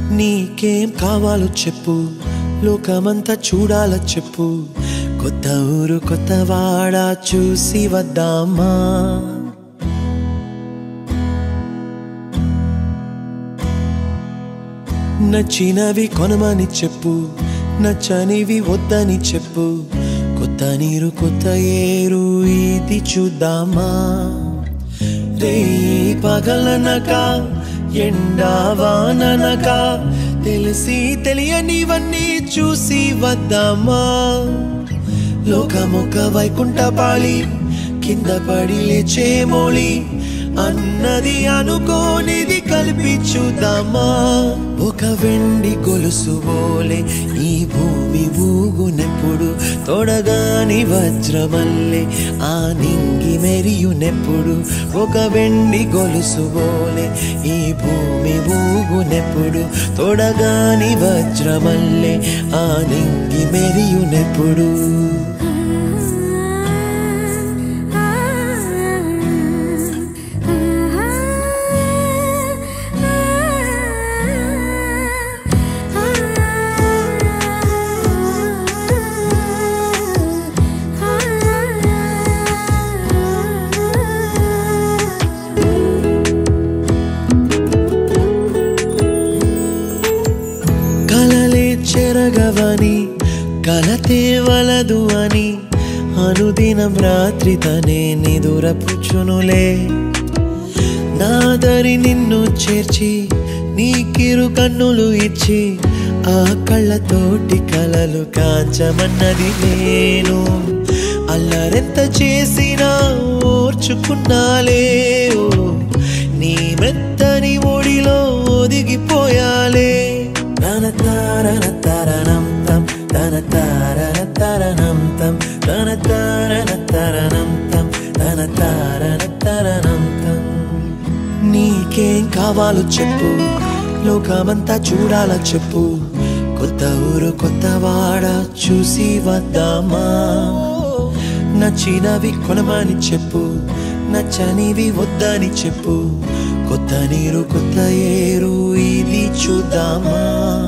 నీకేం కావాలో చెప్పు లోకమంతా చూడాల చెప్పు కొత్త ఊరు కొత్త వాడ చూసి వద్దామా నచ్చినవి కొనమని చెప్పు నచ్చనివి వద్దని చెప్పు కొత్త నీరు కొత్త ఏరు ఇది చూద్దామా రే పగలనక ఎండా వాననక తెలిసి తెలియనివన్నీ చూసి వద్దామా లోకమొక్క వైకుంఠపాళి కింద పడి లేచే మోళి అన్నది అనుకోనిది కలిపి చూద్దామా ఒక వెండి గొలుసు బోలే ఈ భూమి ఊగునెప్పుడు తొడగాని వజ్రమల్లే ఆ నింగి మెరియునెప్పుడు ఒక వెండి గొలుసు బోలే ఈ భూమి ఊగునెప్పుడు తొడగాని వజ్రమల్లే ఆ నింగి మెరియునెప్పుడు కలలే చెరగవని కలతే వలదు అని అనుదినం రాత్రి తనే నిదురపుచ్చునులే నాదరి నిన్ను చేర్చి నీకిరు కన్నులు ఇచ్చి ఆ కళ్ళతోటి కలలు కాంచమన్నది నేను అల్లరెంత చేసినా ఓర్చుకున్నాలే ఓ నీ మెత్తని ఒడిలో ఒదిగిపోయాలే తన తారన తరణం తం తన తారన తరణం తం తన తారన తరణం తం తన తారన తరణం తం నీకేం కావాలో చెప్పు లోకమంతా చూడాల చెప్పు కొత్త ఊరు కొత్త వాడ చూసి వద్దామా నచ్చినవి కొనమని చెప్పు నచ్చనివి వద్దని చెప్పు కొత్త నీరు కొత్త ఏరు ఇది చూద్దామా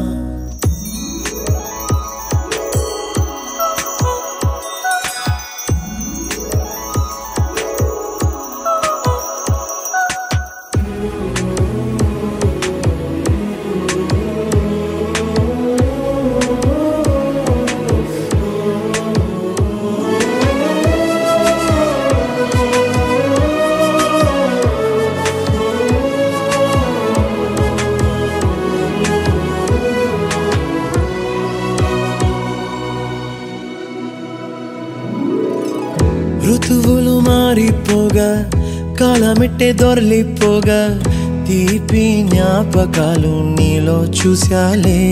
ఋతువులు మారిపోగా కాలమెట్టే దొరలిపోగా తీపి జ్ఞాపకాలు నీలో చూశాలే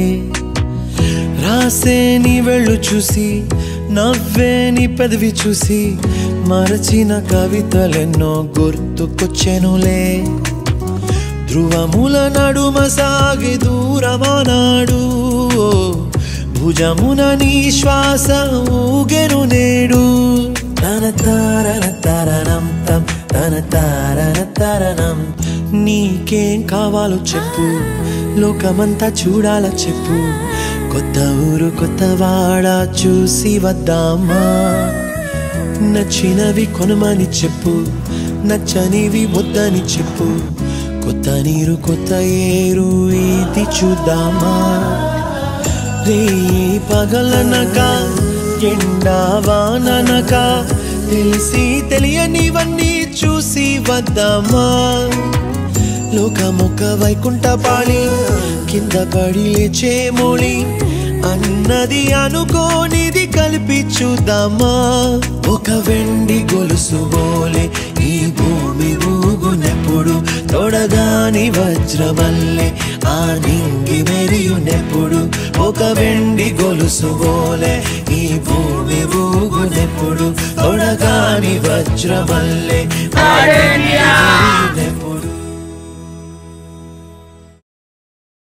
రాసే నీ వెళ్ళు చూసి నవ్వే నీ పెదవి చూసి మరచిన కవితలెన్నో గుర్తుకొచ్చెనులే ధ్రువముల నడుమ సాగి దూరమానాడు ఓ, భుజమున నీ శ్వాస ఊగెను నేడు తన తారన తరణం తం తన తారన తరణం నీకేం కావాలో చెప్పు లోకమంతా చూడాల చెప్పు కొత్త ఊరు కొత్త వాడ చూసి వద్దామా నచ్చినవి కొనమని చెప్పు నచ్చనివి వద్దని చెప్పు కొత్త నీరు కొత్త ఏరు ఇది చూద్దామా రే పగలనక ఎండా వాననక తెలిసి తెలియనివన్నీ చూసి వద్దామా లోకమొక్క వైకుంఠపాళి కింద పడి లేచే మోళి అన్నది అనుకోనిది కలిపి చూద్దామా ఒక వెండి గొలుసు బోలే ఈ భూమి ఊగునెప్పుడు తొడగాని వజ్రమల్లే ఆ నింగి మెరియునెప్పుడు ఒక వెండి గొలుసు బోలే ఈ భూమి ఊగునెప్పుడు తొడగాని వజ్రమల్లే ఆ నింగి మెరియునెప్పుడు